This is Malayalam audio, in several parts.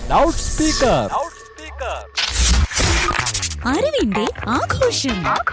ലൗഡ് സ്പീക്കർ അറിവിന്റെ ആഘോഷം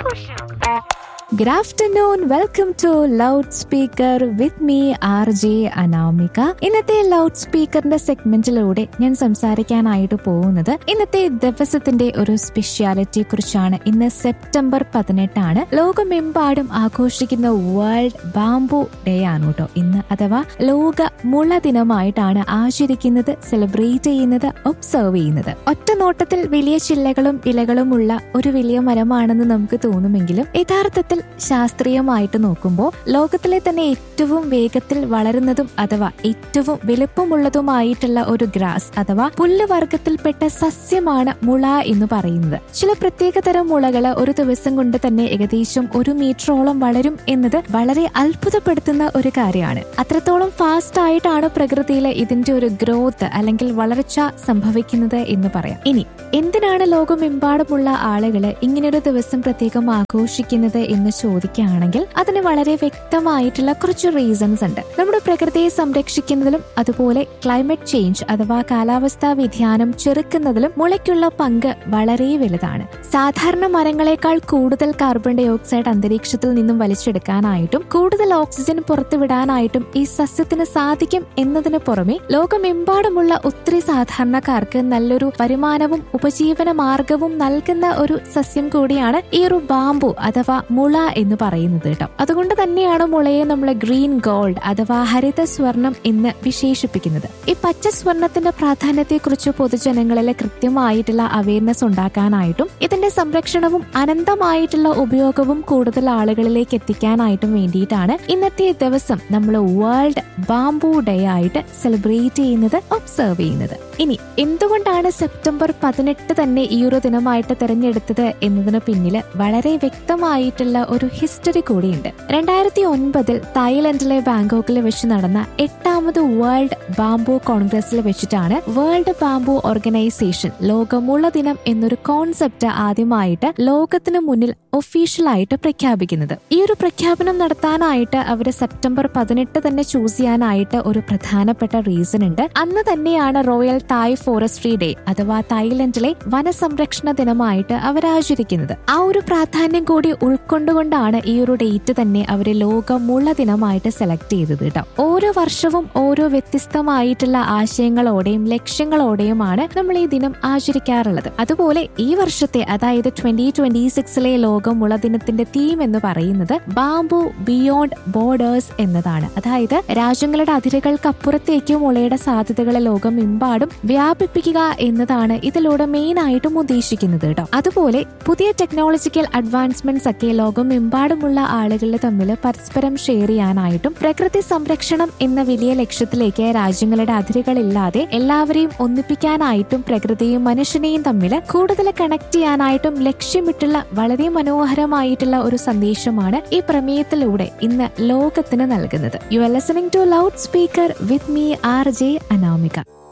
Good afternoon. Welcome to Loudspeaker with me, R J Anamika ഇന്നത്തെ ലൗഡ് സ്പീക്കറിന്റെ സെഗ്മെന്റിലൂടെ ഞാൻ സംസാരിക്കാനായിട്ട് പോകുന്നത് ഇന്നത്തെ ദിവസത്തിന്റെ ഒരു സ്പെഷ്യാലിറ്റിയെ കുറിച്ചാണ് ഇന്ന് സെപ്റ്റംബർ പതിനെട്ടാണ് ലോകമെമ്പാടും ആഘോഷിക്കുന്ന വേൾഡ് ബാംബു ഡേ ആണ് കേട്ടോ ഇന്ന് അഥവാ ലോക മുള ദിനമായിട്ടാണ് ആചരിക്കുന്നത് സെലിബ്രേറ്റ് ചെയ്യുന്നത് ഒബ്സർവ് ചെയ്യുന്നത് ഒറ്റ നോട്ടത്തിൽ വലിയ ചില്ലകളും ഇലകളുമുള്ള ഒരു വലിയ മരമാണെന്ന് നമുക്ക് തോന്നുമെങ്കിലും യഥാർത്ഥത്തിൽ ശാസ്ത്രീയമായിട്ട് നോക്കുമ്പോൾ ലോകത്തിലെ തന്നെ ഏറ്റവും വേഗത്തിൽ വളരുന്നതും അഥവാ ഏറ്റവും വലുപ്പമുള്ളതുമായിട്ടുള്ള ഒരു ഗ്രാസ് അഥവാ പുല്ല് വർഗത്തിൽപ്പെട്ട സസ്യമാണ് മുള എന്ന് പറയുന്നത് ചില പ്രത്യേകതരം മുളകള് ഒരു ദിവസം കൊണ്ട് തന്നെ ഏകദേശം ഒരു മീറ്ററോളം വളരും എന്നത് വളരെ അത്ഭുതപ്പെടുത്തുന്ന ഒരു കാര്യമാണ് അത്രത്തോളം ഫാസ്റ്റ് ആയിട്ടാണ് പ്രകൃതിയിലെ ഇതിന്റെ ഒരു ഗ്രോത്ത് അല്ലെങ്കിൽ വളർച്ച സംഭവിക്കുന്നത് എന്ന് പറയാം ഇനി എന്തിനാണ് ലോകമെമ്പാടുമുള്ള ആളുകള് ഇങ്ങനൊരു ദിവസം പ്രത്യേകം ആഘോഷിക്കുന്നത് എന്ന് ചോദിക്കുകയാണെങ്കിൽ അതിന് വളരെ വ്യക്തമായിട്ടുള്ള കുറച്ച് റീസൺസ് ഉണ്ട് നമ്മുടെ പ്രകൃതിയെ സംരക്ഷിക്കുന്നതിലും അതുപോലെ ക്ലൈമറ്റ് ചേഞ്ച് അഥവാ കാലാവസ്ഥാ വ്യതിയാനം ചെറുക്കുന്നതിലും മുളയ്ക്കുള്ള പങ്ക് വളരെ വലുതാണ് സാധാരണ മരങ്ങളെക്കാൾ കൂടുതൽ കാർബൺ ഡൈ ഓക്സൈഡ് അന്തരീക്ഷത്തിൽ നിന്നും വലിച്ചെടുക്കാനായിട്ടും കൂടുതൽ ഓക്സിജൻ പുറത്തുവിടാനായിട്ടും ഈ സസ്യത്തിന് സാധിക്കും എന്നതിന് പുറമെ ലോകമെമ്പാടുമുള്ള ഒത്തിരി സാധാരണക്കാർക്ക് നല്ലൊരു വരുമാനവും ഉപജീവന മാർഗവും നൽകുന്ന ഒരു സസ്യം കൂടിയാണ് ഈ ഒരു ബാമ്പു അഥവാ മുള എന്ന് പറയുന്നത് കേട്ടോ അതുകൊണ്ട് തന്നെയാണ് മുളയെ നമ്മൾ ഗ്രീൻ ഗോൾഡ് അഥവാ ഹരിത സ്വർണം എന്ന് വിശേഷിപ്പിക്കുന്നത് ഈ പച്ച സ്വർണത്തിന്റെ പ്രാധാന്യത്തെ കുറിച്ച് പൊതുജനങ്ങളിൽ കൃത്യമായിട്ടുള്ള അവയർനെസ് ഉണ്ടാക്കാനായിട്ടും ഇതിന്റെ സംരക്ഷണവും അനന്തമായിട്ടുള്ള ഉപയോഗവും കൂടുതൽ ആളുകളിലേക്ക് എത്തിക്കാനായിട്ടും വേണ്ടിയിട്ടാണ് ഇന്നത്തെ ദിവസം നമ്മൾ വേൾഡ് ബാംബു ഡേ ആയിട്ട് സെലിബ്രേറ്റ് ചെയ്യുന്നത് ഒബ്സർവ് ചെയ്യുന്നത് ഇനി എന്തുകൊണ്ടാണ് സെപ്റ്റംബർ പതിനെട്ട് തന്നെ ഈ ഒരു ദിനമായിട്ട് തിരഞ്ഞെടുത്തത് എന്നതിന് പിന്നിൽ വളരെ വ്യക്തമായിട്ടുള്ള ഒരു ഹിസ്റ്ററി കൂടിയുണ്ട് രണ്ടായിരത്തി ഒൻപതിൽ തായ്ലൻഡിലെ ബാങ്കോക്കിൽ വെച്ച് നടന്ന എട്ടാമത് വേൾഡ് ബാംബു കോൺഗ്രസിൽ വെച്ചിട്ടാണ് വേൾഡ് ബാംബു ഓർഗനൈസേഷൻ ലോകമുള്ള ദിനം എന്നൊരു കോൺസെപ്റ്റ് ആദ്യമായിട്ട് ലോകത്തിനു മുന്നിൽ ഒഫീഷ്യലായിട്ട് പ്രഖ്യാപിക്കുന്നത് ഈ ഒരു പ്രഖ്യാപനം നടത്താനായിട്ട് അവർ സെപ്റ്റംബർ പതിനെട്ട് തന്നെ ചൂസ് ചെയ്യാനായിട്ട് ഒരു പ്രധാനപ്പെട്ട റീസൺ ഉണ്ട് അന്ന് തന്നെയാണ് റോയൽ തായ് ഫോറസ്ട്രി ഡേ അഥവാ തായ്ലൻഡിലെ വനസംരക്ഷണ ദിനമായിട്ട് അവർ ആചരിക്കുന്നത് ആ ഒരു പ്രാധാന്യം കൂടി ഉൾക്കൊണ്ടുകൊണ്ടാണ് ഈ ഒരു ഡേറ്റ് തന്നെ അവര് ലോകമുള്ള ദിനമായിട്ട് സെലക്ട് ചെയ്തത് കേട്ടോ ഓരോ വർഷവും ഓരോ വ്യത്യസ്തമായിട്ടുള്ള ആശയങ്ങളോടെയും ലക്ഷ്യങ്ങളോടെയുമാണ് നമ്മൾ ഈ ദിനം ആചരിക്കാറുള്ളത് അതുപോലെ ഈ വർഷത്തെ അതായത് ട്വന്റി ട്വന്റി സിക്സിലെ ലോകമുള ദിനത്തിന്റെ തീം എന്ന് പറയുന്നത് ബാംബു ബിയോണ്ട് ബോർഡേഴ്സ് എന്നതാണ് അതായത് രാജ്യങ്ങളുടെ അതിരുകൾക്കപ്പുറത്തേക്ക് മുളയുടെ സാധ്യതകളെ ലോകമെമ്പാടും വ്യാപിപ്പിക്കുക എന്നതാണ് ഇതിലൂടെ മെയിൻ ആയിട്ടും ഉദ്ദേശിക്കുന്നത് കേട്ടോ അതുപോലെ പുതിയ ടെക്നോളജിക്കൽ അഡ്വാൻസ്മെന്റ്സ് ഒക്കെ ലോകമെമ്പാടുമുള്ള ആളുകൾ തമ്മിൽ പരസ്പരം ഷെയർ ചെയ്യാനായിട്ടും പ്രകൃതി സംരക്ഷണം എന്ന വലിയ ലക്ഷ്യത്തിലേക്ക് രാജ്യങ്ങളുടെ അതിരുകളില്ലാതെ എല്ലാവരെയും ഒന്നിപ്പിക്കാനായിട്ടും പ്രകൃതിയും മനുഷ്യനെയും തമ്മിൽ കൂടുതൽ കണക്ട് ചെയ്യാനായിട്ടും ലക്ഷ്യമിട്ടുള്ള വളരെ മനോഹരമായിട്ടുള്ള ഒരു സന്ദേശമാണ് ഈ പ്രമേയത്തിലൂടെ ഇന്ന് ലോകത്തിന് നൽകുന്നത് you are listening to loud speaker with me R J Anamika